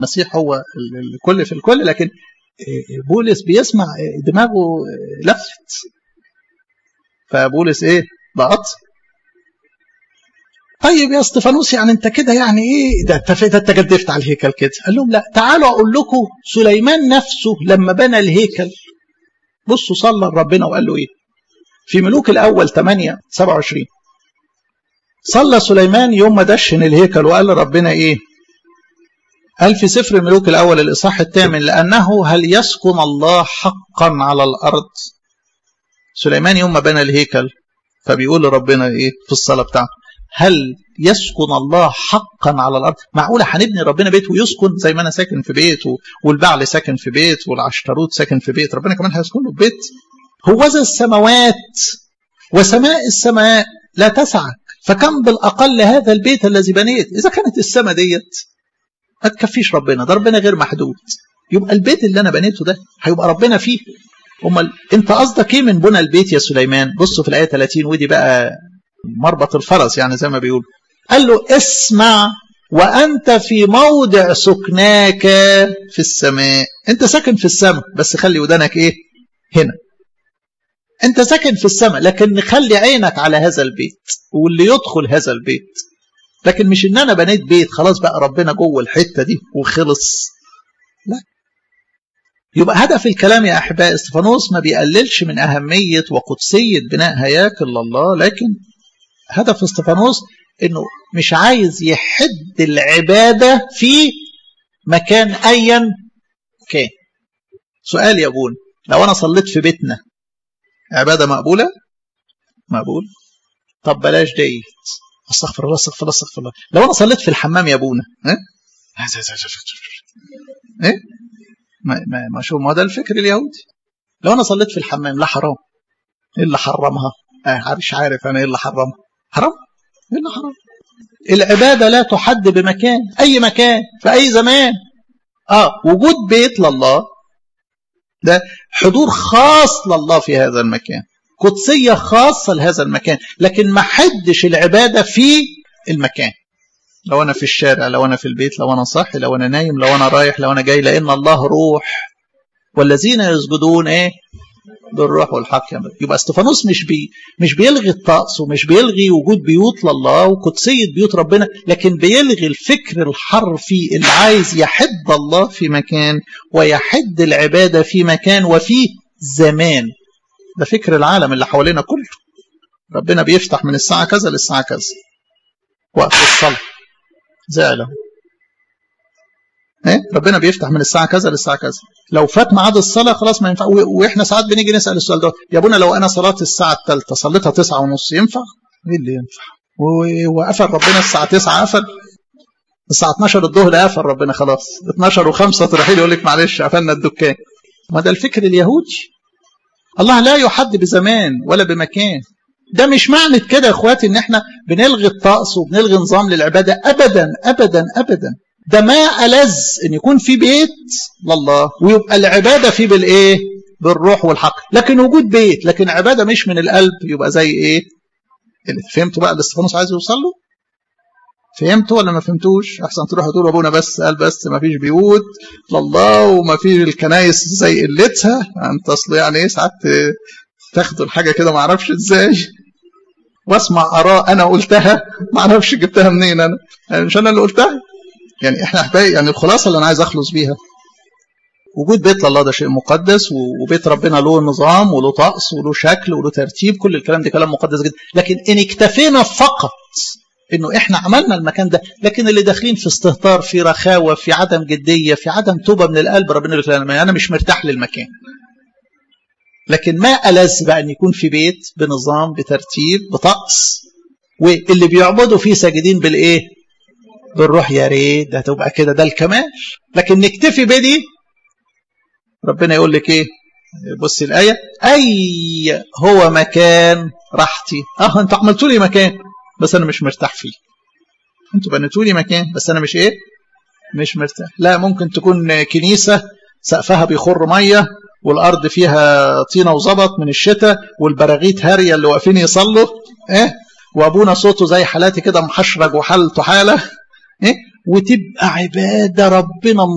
المسيح هو الكل في الكل لكن بولس بيسمع دماغه لفت فبولس ايه ضغط طيب يا استفانوس يعني انت كده يعني ايه ده انت انت جدفت على الهيكل كده قال لهم لا تعالوا اقول لكم سليمان نفسه لما بنى الهيكل بصوا صلى لربنا وقال له ايه في ملوك الاول 8 27 صلى سليمان يوم ما دشن الهيكل وقال لربنا ايه قال في سفر الملوك الاول الاصحاح الثامن لانه هل يسكن الله حقا على الارض سليمان يوم ما بنى الهيكل فبيقول لربنا ايه في الصلاه بتاعته هل يسكن الله حقا على الارض معقوله هنبني ربنا بيت ويسكن زي ما انا ساكن في بيت والبعل ساكن في بيت والعشتروت ساكن في بيت ربنا كمان هيسكن له في بيت هوذا السماوات وسماء السماء لا تسعك فكم بالاقل هذا البيت الذي بنيت اذا كانت السماء ديت ما تكفيش ربنا ده ربنا غير محدود يبقى البيت اللي انا بنيته ده هيبقى ربنا فيه امال انت قصدك ايه من بنى البيت يا سليمان بصوا في الايه 30 ودي بقى مربط الفرس يعني زي ما بيقول قال له اسمع وانت في موضع سكناك في السماء انت ساكن في السماء بس خلي ودانك ايه هنا انت ساكن في السماء لكن خلي عينك على هذا البيت واللي يدخل هذا البيت لكن مش ان انا بنيت بيت خلاص بقى ربنا جوه الحته دي وخلص لا يبقى هدف الكلام يا احباء استفانوس ما بيقللش من اهميه وقدسيه بناء هياكل الله لكن هدف استفانوس انه مش عايز يحد العباده في مكان ايا كان سؤال يا ابونا لو انا صليت في بيتنا عباده مقبوله مقبول طب بلاش ديت استغفر الله استغفر الله استغفر الله لو انا صليت في الحمام يا ابونا ها ايه ما ما ما شو ما ده الفكر اليهودي لو انا صليت في الحمام لا حرام ايه اللي حرمها اه مش عارف انا ايه اللي حرمها حرام ايه اللي حرام العباده لا تحد بمكان اي مكان في اي زمان اه وجود بيت لله ده حضور خاص لله في هذا المكان قدسية خاصة لهذا المكان لكن ما حدش العبادة في المكان لو أنا في الشارع لو أنا في البيت لو أنا صاحي لو أنا نايم لو أنا رايح لو أنا جاي لأن الله روح والذين يسجدون إيه بالروح والحق يبقى استفانوس مش بي مش بيلغي الطقس ومش بيلغي وجود بيوت لله وقدسية بيوت ربنا لكن بيلغي الفكر الحرفي اللي عايز يحد الله في مكان ويحد العبادة في مكان وفي زمان ده فكر العالم اللي حوالينا كله ربنا بيفتح من الساعة كذا للساعة كذا وقت الصلاة زعله ايه ربنا بيفتح من الساعة كذا للساعة كذا لو فات ميعاد الصلاة خلاص ما ينفع واحنا ساعات بنيجي نسأل السؤال ده يا ابونا لو انا صلاة الساعة الثالثة صليتها تسعة ونص ينفع؟ ايه اللي ينفع؟ وقفل ربنا الساعة 9 قفل الساعة 12 الظهر قفل ربنا خلاص 12 و5 تروحي يقول لك معلش قفلنا الدكان ما ده الفكر اليهودي الله لا يحد بزمان ولا بمكان ده مش معنى كده يا اخواتي ان احنا بنلغي الطقس وبنلغي نظام للعباده ابدا ابدا ابدا ده ما ألذ ان يكون في بيت لله ويبقى العباده فيه بالايه بالروح والحق لكن وجود بيت لكن عباده مش من القلب يبقى زي ايه فهمتوا بقى اللي استفانوس عايز يوصل له فهمتوا ولا ما فهمتوش احسن تروحوا تقولوا ابونا بس قال بس ما فيش بيوت لله وما فيش الكنايس زي قلتها انت اصل يعني ايه ساعات تاخدوا الحاجه كده ما اعرفش ازاي واسمع اراء انا قلتها ما اعرفش جبتها منين انا يعني مش انا اللي قلتها يعني احنا احبائي يعني الخلاصه اللي انا عايز اخلص بيها وجود بيت الله ده شيء مقدس وبيت ربنا له نظام وله طقس وله شكل وله ترتيب كل الكلام ده كلام مقدس جدا لكن ان اكتفينا فقط انه احنا عملنا المكان ده لكن اللي داخلين في استهتار في رخاوه في عدم جديه في عدم توبه من القلب ربنا يقول لك انا مش مرتاح للمكان لكن ما ألذ بقى ان يكون في بيت بنظام بترتيب بطقس واللي بيعبدوا فيه ساجدين بالايه بالروح يا ريت ده هتبقى كده ده الكمال لكن نكتفي بدي ربنا يقول لك ايه بص الآية أي هو مكان راحتي اه انتوا عملتوا لي مكان بس انا مش مرتاح فيه انتوا بنيتوا لي مكان بس انا مش ايه مش مرتاح لا ممكن تكون كنيسة سقفها بيخر مية والارض فيها طينة وزبط من الشتاء والبراغيث هارية اللي واقفين يصلوا ايه وابونا صوته زي حالاتي كده محشرج وحالته حالة ايه وتبقى عبادة ربنا